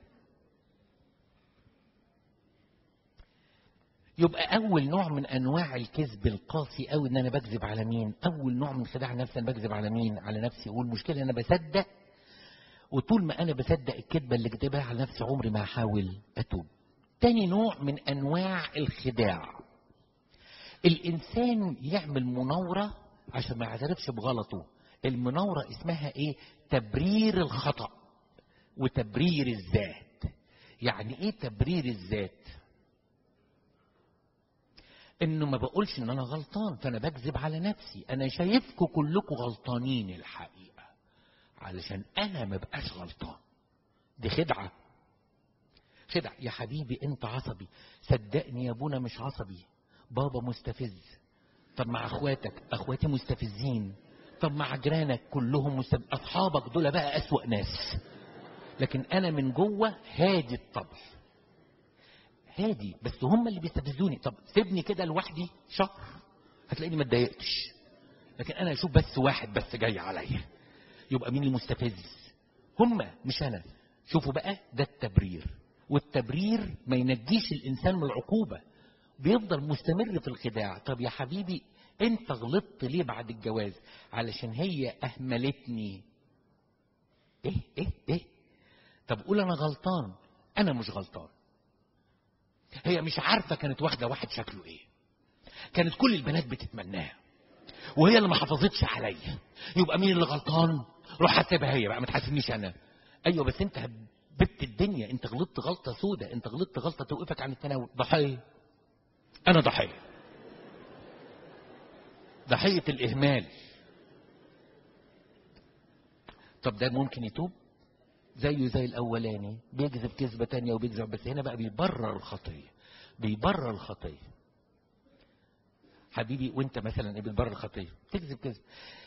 يبقى اول نوع من انواع الكذب القاسي قوي ان انا بكذب على مين اول نوع من خداع نفسي انا بكذب على مين على نفسي والمشكله انا بصدق وطول ما انا بصدق الكذبه اللي كدبها على نفسي عمري ما هحاول اتوب تاني نوع من انواع الخداع الانسان يعمل مناوره عشان ما يعترفش بغلطه المناوره اسمها ايه تبرير الخطا وتبرير الذات يعني ايه تبرير الذات انه ما بقولش ان انا غلطان فانا بكذب على نفسي انا شايفكم كلكم غلطانين الحقيقه علشان انا ما بقاش غلطان دي خدعه خدع يا حبيبي انت عصبي صدقني يا ابونا مش عصبي بابا مستفز طب مع اخواتك اخواتي مستفزين طب مع جيرانك كلهم مستفز اصحابك دول بقى اسوأ ناس لكن انا من جوه هادي الطبع هادي بس هم اللي بيستفزوني طب سيبني كده لوحدي شهر هتلاقيني ما اتضايقتش لكن انا اشوف بس واحد بس جاي عليا يبقى مين المستفز هم مش انا شوفوا بقى ده التبرير والتبرير ما ينجيش الانسان من العقوبه بيفضل مستمر في الخداع طب يا حبيبي انت غلطت ليه بعد الجواز علشان هي اهملتني ايه ايه ايه طب قول انا غلطان انا مش غلطان هي مش عارفه كانت واخده واحد شكله ايه كانت كل البنات بتتمناه وهي اللي ما حافظتش عليا يبقى مين اللي غلطان روح حاسبها هي بقى ما تحاسبنيش انا ايوه بس انت هببت الدنيا انت غلطت غلطه سودة انت غلطت غلطه توقفك عن التناول ضحيه انا ضحيه ضحيه الاهمال طب ده ممكن يتوب زيه زي الاولاني بيكذب كذبه تانية وبيكذب بس هنا بقى بيبرر الخطيه بيبرر الخطيه حبيبي وانت مثلا بتبرر الخطيه تكذب كذب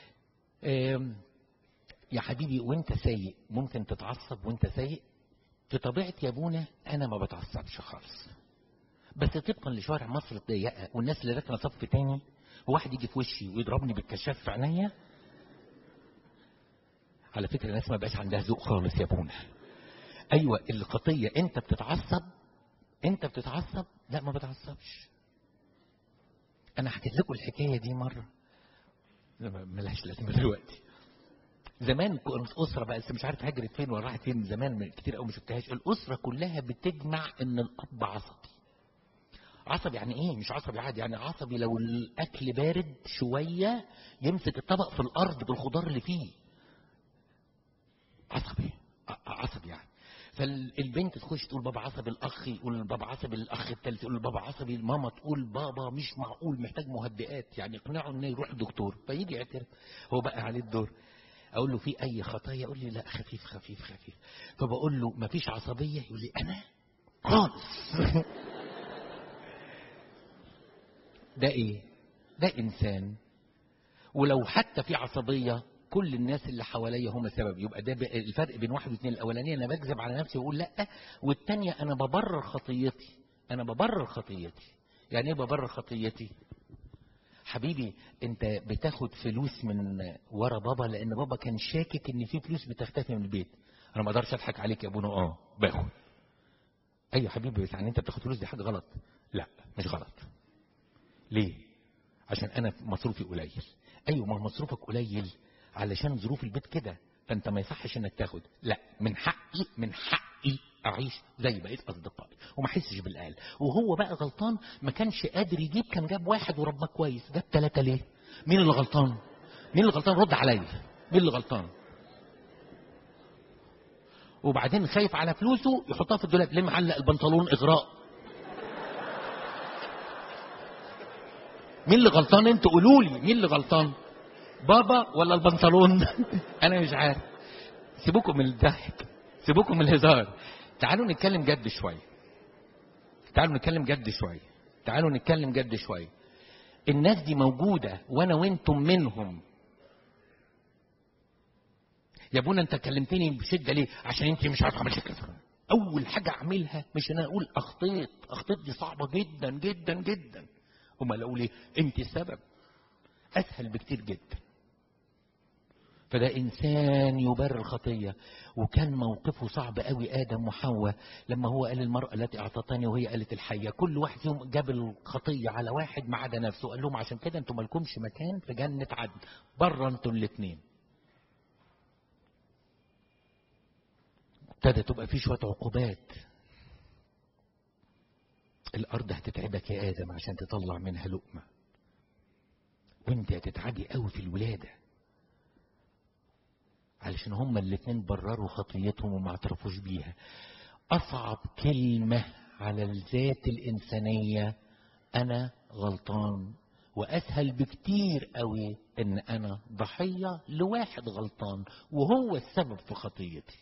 يا حبيبي وانت سايق ممكن تتعصب وانت سايق في طبيعتي يا ابونا انا ما بتعصبش خالص بس طبقا لشوارع مصر الضيقه والناس اللي راكنه صف تاني وواحد يجي في وشي ويضربني بالكشاف في عينيا على فكره الناس ما بقاش عندها ذوق خالص يا ابونا ايوه الخطيه انت بتتعصب انت بتتعصب لا ما بتعصبش انا حكيت لكم الحكايه دي مره ملهاش لازمه دلوقتي زمان كنت اسره بقى بس مش عارف هجرت فين ولا راحت فين زمان من كتير قوي ما شفتهاش الاسره كلها بتجمع ان الاب عصبي عصبي يعني ايه مش عصبي عادي يعني عصبي لو الاكل بارد شويه يمسك الطبق في الارض بالخضار اللي فيه عصبي عصبي يعني فالبنت تخش تقول بابا عصبي الاخ يقول بابا عصبي الاخ الثالث يقول بابا عصبي الماما تقول بابا مش معقول محتاج مهدئات يعني اقنعه انه يروح دكتور فيجي يعترف هو بقى عليه الدور اقول له في اي خطايا يقول لي لا خفيف خفيف خفيف فبقول له ما فيش عصبيه يقول لي انا خالص ده ايه ده انسان ولو حتى في عصبيه كل الناس اللي حواليا هم سبب يبقى ده الفرق بين واحد واثنين الاولانيه انا بكذب على نفسي واقول لا والثانيه انا ببرر خطيتي انا ببرر خطيتي يعني ايه ببرر خطيتي حبيبي انت بتاخد فلوس من ورا بابا لان بابا كان شاكك ان في فلوس بتختفي من البيت انا ما اقدرش اضحك عليك يا ابونا اه باخد ايوه يا حبيبي بس يعني انت بتاخد فلوس دي حاجه غلط لا مش غلط ليه عشان انا مصروفي قليل ايوه ما مصروفك قليل علشان ظروف البيت كده فانت ما يصحش انك تاخد لا من حقي من حقي اعيش زي بقيه اصدقائي وما احسش بالقال وهو بقى غلطان ما كانش قادر يجيب كان جاب واحد ورباه كويس جاب ثلاثه ليه مين اللي غلطان مين اللي غلطان رد عليا مين اللي غلطان وبعدين خايف على فلوسه يحطها في الدولاب ليه معلق البنطلون اغراء مين اللي غلطان انتوا قولوا لي مين اللي غلطان بابا ولا البنطلون انا مش عارف سيبوكم من الضحك سيبوكم من الهزار تعالوا نتكلم جد شويه تعالوا نتكلم جد شويه تعالوا نتكلم جد شويه الناس دي موجوده وانا وانتم منهم يا ابونا انت كلمتني بشده ليه عشان انت مش عارف عملت كده اول حاجه اعملها مش انا اقول اخطيت اخطيت دي صعبه جدا جدا جدا امال اقول ايه انت السبب اسهل بكتير جدا فده انسان يبرر الخطيه وكان موقفه صعب قوي ادم وحواء لما هو قال المراه التي اعطتني وهي قالت الحيه كل واحد فيهم جاب الخطيه على واحد ما عدا نفسه قال لهم عشان كده انتم مالكمش مكان في جنه عدن بره انتوا الاثنين ابتدى تبقى في شويه عقوبات الارض هتتعبك يا ادم عشان تطلع منها لقمه وانت هتتعبي قوي في الولاده علشان هما الاتنين برروا خطيتهم وما اعترفوش بيها اصعب كلمه على الذات الانسانيه انا غلطان واسهل بكتير قوي ان انا ضحيه لواحد غلطان وهو السبب في خطيتي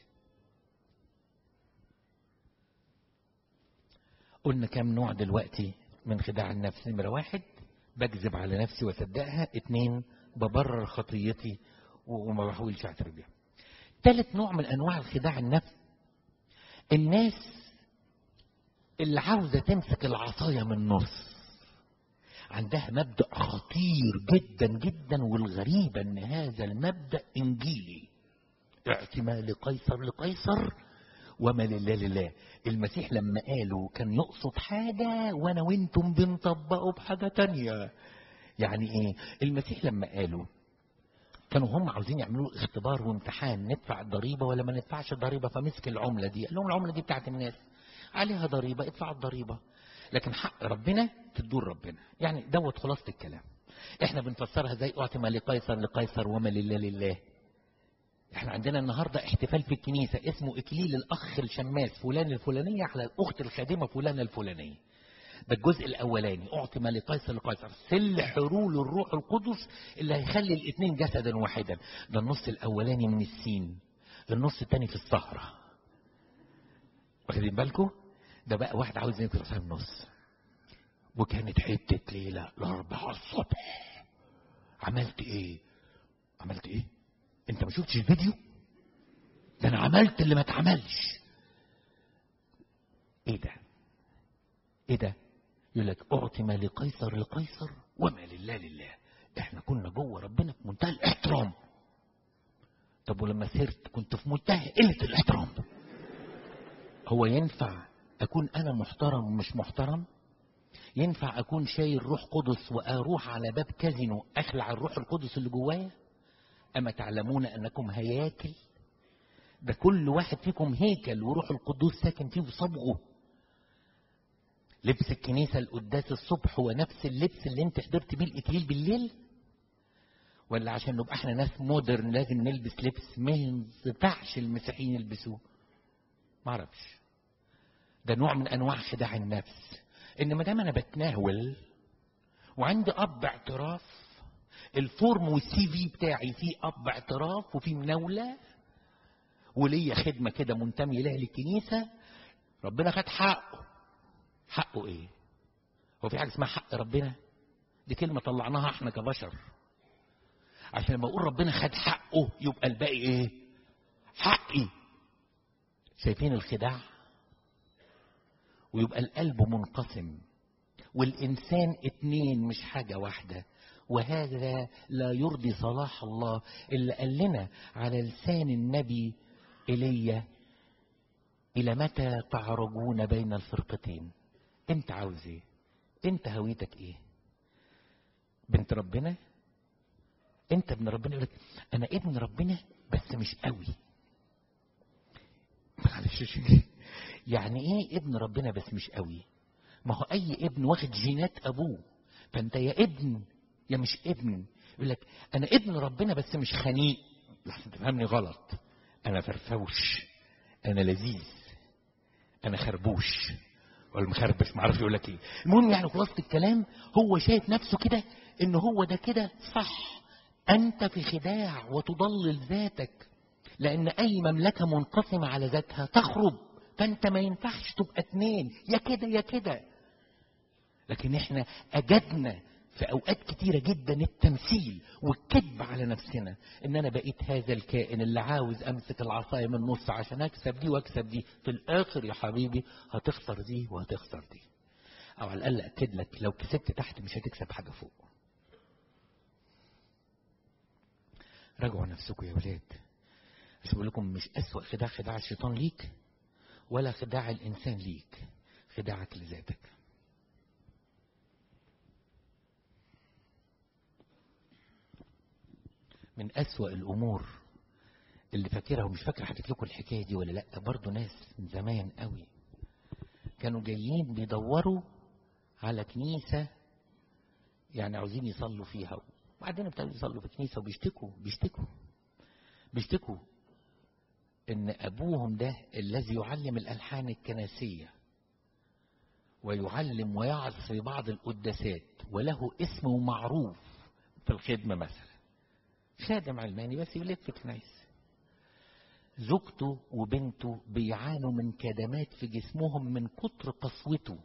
قلنا كام نوع دلوقتي من خداع النفس نمرة واحد بكذب على نفسي واصدقها اتنين ببرر خطيتي وما بحاولش اعترف بيها ثالث نوع من انواع الخداع النفس الناس اللي عاوزة تمسك العصاية من النص عندها مبدأ خطير جدا جدا والغريبة ان هذا المبدأ انجيلي اعتماء لقيصر لقيصر وما لله لله المسيح لما قالوا كان يقصد حاجة وانا وانتم بنطبقه بحاجة تانية يعني ايه المسيح لما قالوا كانوا هم عاوزين يعملوا اختبار وامتحان ندفع الضريبة ولا ما ندفعش الضريبة فمسك العملة دي قال لهم العملة دي بتاعت الناس عليها ضريبة ادفع الضريبة لكن حق ربنا تدور ربنا يعني دوت خلاصة الكلام احنا بنفسرها زي اعطي ما لقيصر لقيصر وما لله لله احنا عندنا النهارده احتفال في الكنيسه اسمه اكليل الاخ الشماس فلان الفلانيه على الاخت الخادمه فلانه الفلانيه ده الجزء الاولاني اعطي ما لقيصر لقيصر سل حلول الروح القدس اللي هيخلي الاثنين جسدا واحدا ده النص الاولاني من السين النص الثاني في الصحراء واخدين بالكم ده بقى واحد عاوز ينكر في النص وكانت حته ليله الاربعاء الصبح عملت ايه عملت ايه انت ما شفتش الفيديو ده انا عملت اللي ما اتعملش ايه ده ايه ده يقول لك اعطي ما لقيصر لقيصر وما لله لله احنا كنا جوه ربنا في منتهى الاحترام طب ولما سرت كنت في منتهى قله الاحترام هو ينفع اكون انا محترم ومش محترم ينفع اكون شايل روح قدس واروح على باب كازينو اخلع الروح القدس اللي جوايا اما تعلمون انكم هياكل ده كل واحد فيكم هيكل وروح القدوس ساكن فيه بصبغه لبس الكنيسة القداس الصبح هو نفس اللبس اللي انت حضرت بيه الإكليل بالليل ولا عشان نبقى احنا ناس مودرن لازم نلبس لبس ما ينفعش المسيحيين يلبسوه معرفش ده نوع من انواع خداع النفس ان ما دام انا بتناول وعندي اب اعتراف الفورم والسي في بتاعي فيه اب اعتراف وفيه مناوله وليا خدمه كده منتمي لها للكنيسه ربنا خد حقه حقه ايه هو في حاجه اسمها حق ربنا دي كلمه طلعناها احنا كبشر عشان لما اقول ربنا خد حقه يبقى الباقي ايه حقي شايفين الخداع ويبقى القلب منقسم والإنسان اتنين مش حاجة واحدة وهذا لا يرضي صلاح الله اللي قال لنا على لسان النبي إيليا إلى متى تعرجون بين الفرقتين أنت عاوز إيه أنت هويتك إيه بنت ربنا أنت ابن ربنا يقول لك أنا ابن ربنا بس مش قوي معلش يعني ايه ابن ربنا بس مش قوي ما هو اي ابن واخد جينات ابوه فانت يا ابن يا مش ابن يقول لك انا ابن ربنا بس مش خنيق لحسن تفهمني غلط انا فرفوش انا لذيذ انا خربوش ولا مخربش ما اعرفش يقول لك ايه المهم يعني خلاصه الكلام هو شايف نفسه كده ان هو ده كده صح انت في خداع وتضلل ذاتك لان اي مملكه منقسمه على ذاتها تخرب فانت ما ينفعش تبقى اتنين يا كده يا كده لكن احنا اجدنا في اوقات كتيره جدا التمثيل والكذب على نفسنا ان انا بقيت هذا الكائن اللي عاوز امسك العصايه من النص عشان اكسب دي واكسب دي في الاخر يا حبيبي هتخسر دي وهتخسر دي او على الاقل اكد لك لو كسبت تحت مش هتكسب حاجه فوق راجعوا نفسكم يا ولاد مش بقول لكم مش اسوأ خداع خداع الشيطان ليك ولا خداع الإنسان ليك خداعك لذاتك من أسوأ الأمور اللي فاكرها ومش فاكر حكيت لكم الحكاية دي ولا لأ برضو ناس من زمان قوي كانوا جايين بيدوروا على كنيسة يعني عاوزين يصلوا فيها وبعدين ابتدوا يصلوا في كنيسة وبيشتكوا بيشتكوا بيشتكوا ان ابوهم ده الذي يعلم الالحان الكنسيه ويعلم ويعظ في بعض القداسات وله اسم معروف في الخدمه مثلا خادم علماني بس يلف في كنايس زوجته وبنته بيعانوا من كدمات في جسمهم من كتر قسوته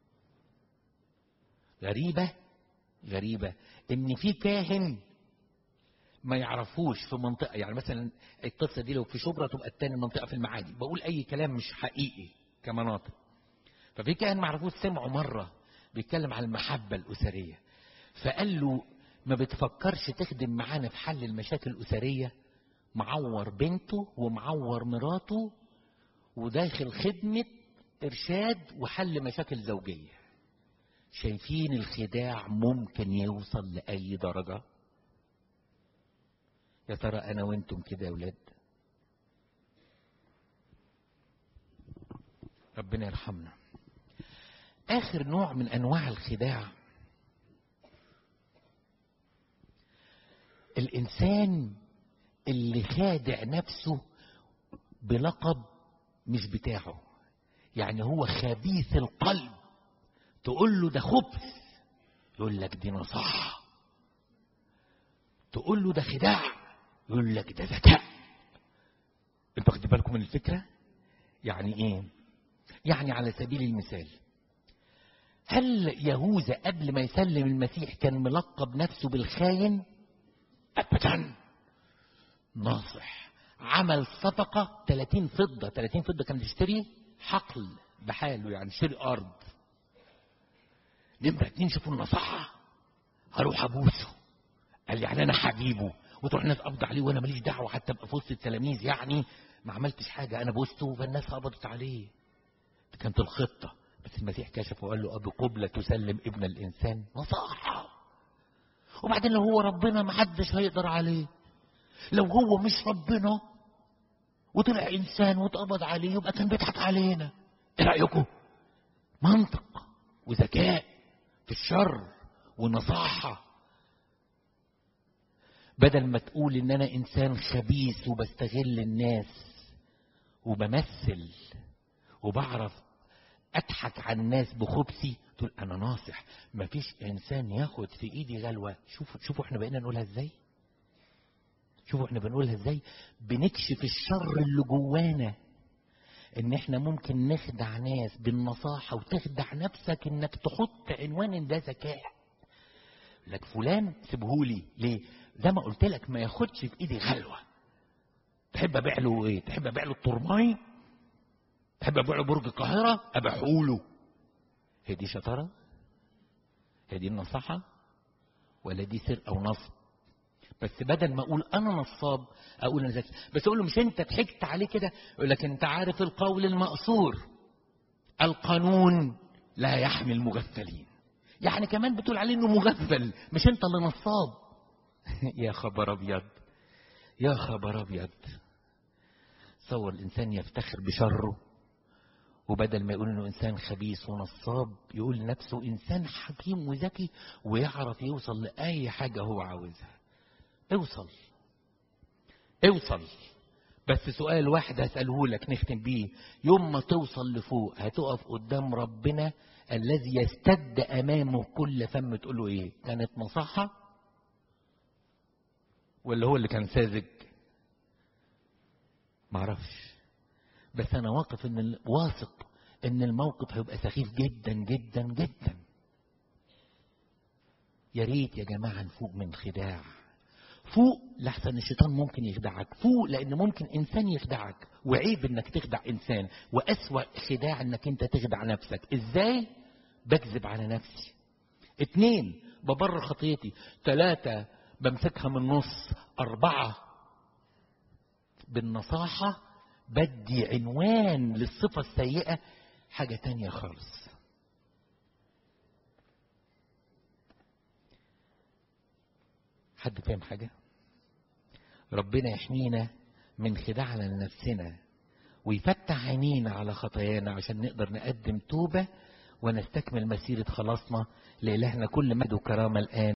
غريبه غريبه ان في كاهن ما يعرفوش في منطقه يعني مثلا القصه دي لو في شبرا تبقى التاني منطقه في المعادي بقول اي كلام مش حقيقي كمناطق ففي كائن ما عرفوش سمعوا مره بيتكلم على المحبه الاسريه فقال له ما بتفكرش تخدم معانا في حل المشاكل الاسريه معور بنته ومعور مراته وداخل خدمه ارشاد وحل مشاكل زوجيه شايفين الخداع ممكن يوصل لاي درجه يا ترى انا وانتم كده يا ولاد ربنا يرحمنا اخر نوع من انواع الخداع الانسان اللي خادع نفسه بلقب مش بتاعه يعني هو خبيث القلب تقول له ده خبث يقول لك دي نصاحه تقول له ده خداع يقول لك ده ذكاء انتوا واخدين بالكم من الفكره يعني ايه يعني على سبيل المثال هل يهوذا قبل ما يسلم المسيح كان ملقب نفسه بالخاين ابدا ناصح عمل صفقة 30 فضة 30 فضة كان يشتري حقل بحاله يعني يشتري أرض نمرة اتنين شوفوا النصاحة هروح أبوسه قال لي يعني أنا هجيبه وتروح الناس قبض عليه وانا ماليش دعوه حتى ابقى في وسط التلاميذ يعني ما عملتش حاجه انا بوسته فالناس قبضت عليه دي كانت الخطه بس المسيح كشف وقال له بقبلة تسلم ابن الإنسان نصاحة وبعدين لو هو ربنا محدش هيقدر عليه لو هو مش ربنا وطلع إنسان واتقبض عليه يبقى كان بيضحك علينا إيه رأيكم؟ منطق وذكاء في الشر ونصاحة بدل ما تقول ان انا انسان خبيث وبستغل الناس وبمثل وبعرف اضحك على الناس بخبثي تقول انا ناصح مفيش انسان ياخد في ايدي غلوه شوفوا شوفوا احنا بقينا نقولها ازاي شوفوا احنا بنقولها ازاي بنكشف الشر اللي جوانا ان احنا ممكن نخدع ناس بالنصاحة وتخدع نفسك انك تحط عنوان ان ده ذكاء لك فلان سيبهولي ليه زي ما قلت لك ما ياخدش في ايدي غلوة تحب ابيع له ايه تحب ابيع له الطرماي تحب ابيع له برج القاهرة ابيعه له هي دي شطارة هي دي النصاحة ولا دي سرقة ونصب بس بدل ما اقول انا نصاب اقول انا ذكي بس اقول له مش انت ضحكت عليه كده يقول لك انت عارف القول المأثور القانون لا يحمي المغفلين يعني كمان بتقول عليه انه مغفل مش انت اللي نصاب يا خبر ابيض يا خبر ابيض تصور الانسان يفتخر بشره وبدل ما يقول انه انسان خبيث ونصاب يقول لنفسه انسان حكيم وذكي ويعرف يوصل لاي حاجه هو عاوزها اوصل اوصل بس سؤال واحد هسأله لك نختم بيه يوم ما توصل لفوق هتقف قدام ربنا الذي يستد أمامه كل فم تقول له إيه كانت مصحة ولا هو اللي كان ساذج معرفش بس أنا واقف إن واثق إن الموقف هيبقى سخيف جدا جدا جدا يا ريت يا جماعة نفوق من خداع فوق لحسن الشيطان ممكن يخدعك فوق لان ممكن انسان يخدعك وعيب انك تخدع انسان واسوا خداع انك انت تخدع نفسك ازاي بكذب على نفسي اتنين ببرر خطيتي تلاتة بمسكها من النص اربعة بالنصاحة بدي عنوان للصفة السيئة حاجة تانية خالص حد فاهم حاجة ربنا يحمينا من خداعنا لنفسنا ويفتح عينينا على خطايانا عشان نقدر نقدم توبة ونستكمل مسيرة خلاصنا لإلهنا كل مجد وكرامة الآن